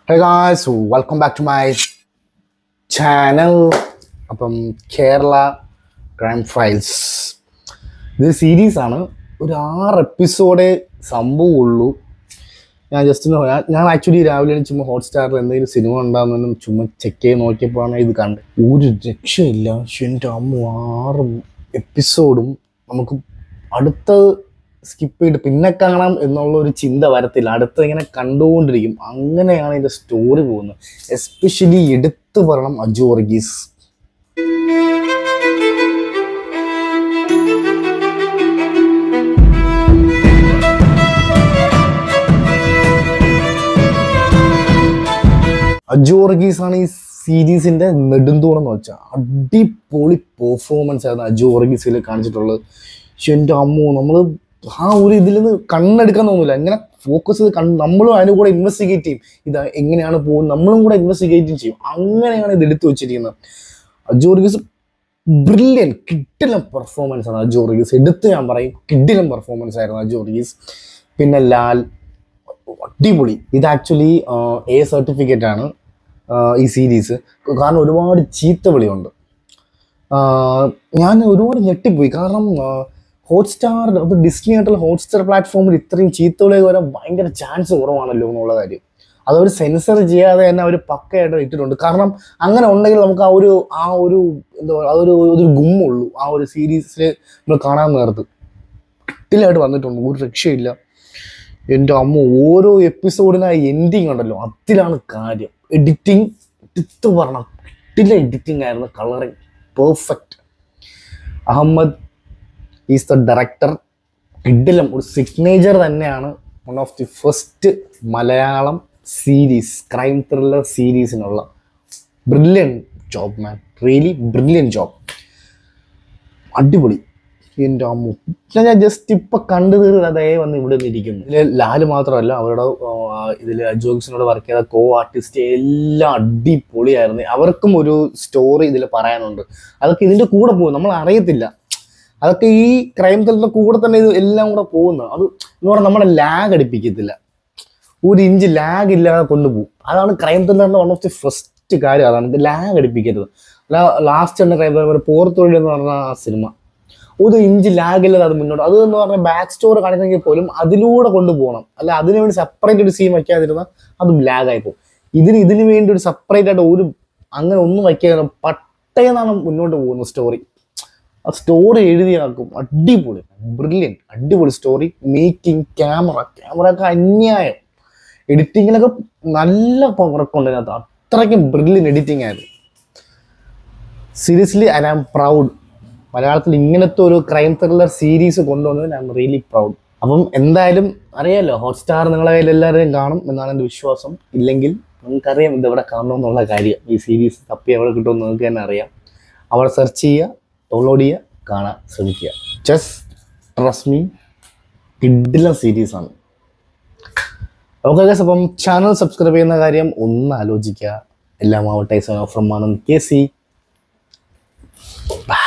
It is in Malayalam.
hey guys welcome back to my channel അപ്പം കേരള ക്രൈം ഫയൽസ് ഇത് സീരീസ് ആണ് ഒരു ആറ് എപ്പിസോഡേ സംഭവമുള്ളൂ ഞാൻ ജസ്റ്റ് ഒന്ന് ഞാൻ- ഞാൻ ആക്ച്വലി രാവിലെ ചുമ്മാ ഹോട്ട്സ്റ്റാറിൽ എന്തെങ്കിലും സിനിമ ഉണ്ടാകുന്നതിനും ചുമ്മാ ചെക്ക് ചെയ്ത് നോക്കിയപ്പോഴാണ് ഇത് കണ്ടത് ഒരു രക്ഷയില്ല പക്ഷെ എൻ്റെ അമ്മ ആറ് എപ്പിസോഡും നമുക്ക് അടുത്തത് സ്കിപ്പ് ചെയ്തിട്ട് പിന്നെ കാണാം എന്നുള്ള ഒരു ചിന്ത വരത്തില്ല അടുത്ത ഇങ്ങനെ കണ്ടുകൊണ്ടിരിക്കും അങ്ങനെയാണ് ഇതിൻ്റെ സ്റ്റോറി പോകുന്നത് എസ്പെഷ്യലി എടുത്തു പറയണം അജു വർഗീസ് അജു വർഗീസ് ആണ് ഈ സീരീസിന്റെ നെടുന്തൂണെന്ന് വെച്ചാൽ അടിപൊളി പെർഫോമൻസ് ആയിരുന്നു അജു വർഗീസിൽ കാണിച്ചിട്ടുള്ളത് പക്ഷെ എൻ്റെ അമ്മോ നമ്മൾ ആ ഒരു ഇതിൽ നിന്ന് കണ്ണെടുക്കാൻ തോന്നില്ല ഇങ്ങനെ ഫോക്കസ് ചെയ്ത് കണ്ട് നമ്മളും അതിന് കൂടെ ഇൻവെസ്റ്റിഗേറ്റ് ചെയ്യും ഇത് എങ്ങനെയാണ് പോകുന്നത് നമ്മളും കൂടെ ഇൻവെസ്റ്റിഗേറ്റ് ചെയ്യും അങ്ങനെയാണ് ഇത് എടുത്തു വെച്ചിരിക്കുന്നത് അജു വർഗീസ് ബ്രില്യൻ കിഡിലം പെർഫോമൻസ് ആണ് അജു വർഗീസ് എടുത്ത് ഞാൻ പറയും കിഡിലം പെർഫോമൻസ് ആയിരുന്നു അജു വർഗീസ് പിന്നെ ലാൽ അടിപൊളി ഇത് ആക്ച്വലി എ സർട്ടിഫിക്കറ്റ് ആണ് ആ, ഈ സീരീസ് കാരണം ഒരുപാട് ചീത്ത വിളിയുണ്ട് ആ, ഞാൻ ഒരുപാട് ഞെട്ടിപ്പോയി കാരണം ഹോട്ട്സ്റ്റാർ അത് ഡിസ്നി ആയിട്ടുള്ള ഹോട്ട്സ്റ്റാർ പ്ലാറ്റ്ഫോമിൽ ഇത്രയും ചീത്ത വിളി വരാൻ ഭയങ്കര ചാൻസ് കുറവാണല്ലോ എന്നുള്ള കാര്യം അതവർ സെൻസർ ചെയ്യാതെ തന്നെ അവർ പക്കയായിട്ട് ഇട്ടിട്ടുണ്ട് കാരണം അങ്ങനെ ഉണ്ടെങ്കിൽ നമുക്ക് ആ ഒരു ആ ഒരു എന്താ പറയുക അതൊരു ഒരു ഗുമ്മുള്ളൂ ആ ഒരു സീരീസിൽ നമ്മൾ കാണാൻ നേരത്ത് കിട്ടിലായിട്ട് വന്നിട്ടുണ്ട് ഒരു രക്ഷയില്ല എൻ്റെ അമ്മ ഓരോ എപ്പിസോഡിന് ആ എൻഡിങ് ഉണ്ടല്ലോ അതിലാണ് കാര്യം എഡിറ്റിംഗ് എടുത്തു പറഞ്ഞ കിട്ടില്ല എഡിറ്റിംഗ് ആയിരുന്നു colouring perfect Ahammed is the director കിഡിലും ഒരു സിഗ്നേച്ചർ തന്നെയാണ് one of the first Malayalam series crime thriller സീരീസിനുള്ള brilliant job man really brilliant job അടിപൊളി എൻ്റെ അമ്മു ഞാൻ ഞാൻ ജസ്റ്റ് ഇപ്പൊ കണ്ടു തീർന്ന് അതേ വന്ന് ഇവിടെ ഇരിക്കുന്നു ഇതിൽ ലാല് മാത്രമല്ല അവരുടെ ഇതിൽ അജോക്സിനോട് വർക്ക് ചെയ്ത കോ ആർട്ടിസ്റ്റ് എല്ലാം അടിപൊളിയായിരുന്നു അവർക്കും ഒരു സ്റ്റോറി ഇതിൽ പറയാനുണ്ട് അതൊക്കെ ഇതിന്റെ കൂടെ പോകും നമ്മൾ അറിയത്തില്ല അതൊക്കെ ഈ ക്രൈം ത്രില്ലറിന്റെ കൂടെ തന്നെ ഇത് എല്ലാം കൂടെ പോകുന്നത് അത് എന്ന് പറഞ്ഞാൽ നമ്മളെ ലാഗ് അടിപ്പിക്കത്തില്ല ഒരു ഇഞ്ച് ലാഗ് ഇല്ലാതെ കൊണ്ടുപോകും അതാണ് ക്രൈം ത്രില്ലറിന്റെ വൺ ഓഫ് ദി ഫസ്റ്റ് കാര്യം അതാണ് ഇത് ലാഗ് അടിപ്പിക്കരുത് ലാസ്റ്റ് തന്നെ ക്രൈം ത്രില്ലർ പോർത്തൊഴിൽ എന്ന് പറഞ്ഞ ആ സിനിമ ഒരു ഇഞ്ച് ലാഗ് ഇല്ലാതെ അത് മുന്നോട്ട് അത് എന്ന് പറഞ്ഞാൽ ബാക്ക് സ്റ്റോറി കാണിക്കണമെങ്കിൽ പോലും അതിലൂടെ കൊണ്ടുപോകണം അല്ല അതിനു വേണ്ടി സെപ്പറേറ്റ് ഒരു സീൻ വയ്ക്കാതിരുന്നാൽ അതും ലാഗായി പോകും ഇതിന് ഇതിന് വേണ്ടി ഒരു സെപ്പറേറ്റ് ആയിട്ട് ഒരു അങ്ങനെ ഒന്നും വയ്ക്കാതെ പട്ടയെന്നാണ് മുന്നോട്ട് പോകുന്നത് സ്റ്റോറി ആ സ്റ്റോറി എഴുതിയാക്കും അടിപൊളി ബ്രില്യൻ അടിപൊളി സ്റ്റോറി മേക്കിംഗ് ക്യാമറ ക്യാമറ ഒക്കെ അന്യായം എഡിറ്റിങ്ങിലൊക്കെ നല്ല വർക്കുണ്ട് അതിനകത്ത് അത്രയ്ക്കും ബ്രില്യൻ എഡിറ്റിംഗ് ആയിരുന്നു സീരിയസ്ലി ഐ ആം പ്രൗഡ് മലയാളത്തിൽ ഇങ്ങനത്തെ ഒരു ക്രൈം ത്രില്ലർ സീരീസ് കൊണ്ടുവന്നതിന് ഐ എം റിയലി പ്രൗഡ് അപ്പം എന്തായാലും അറിയാലോ ഹോട്ട്സ്റ്റാർ നിങ്ങളെ കയ്യിൽ എല്ലാവരെയും കാണും എന്നാണ് എൻ്റെ വിശ്വാസം ഇല്ലെങ്കിൽ നമുക്കറിയാം ഇത് എവിടെ കാണണം എന്നുള്ള കാര്യം ഈ സീരീസ് തപ്പി എവിടെ കിട്ടുമെന്ന് നിങ്ങൾക്ക് തന്നെ അറിയാം അവിടെ സെർച്ച് ചെയ്യുക ഡൗൺലോഡ് ചെയ്യുക കാണാൻ ശ്രമിക്കുക ജസ്റ്റ് ട്രസ്റ്റ് മീ കിഡില സീരീസാണ് ഓക്കെ ഗൈസ് അപ്പം ചാനൽ സബ്സ്ക്രൈബ് ചെയ്യുന്ന കാര്യം ഒന്ന് ആലോചിക്കുക എല്ലാം ആവട്ടെ from Anand K C by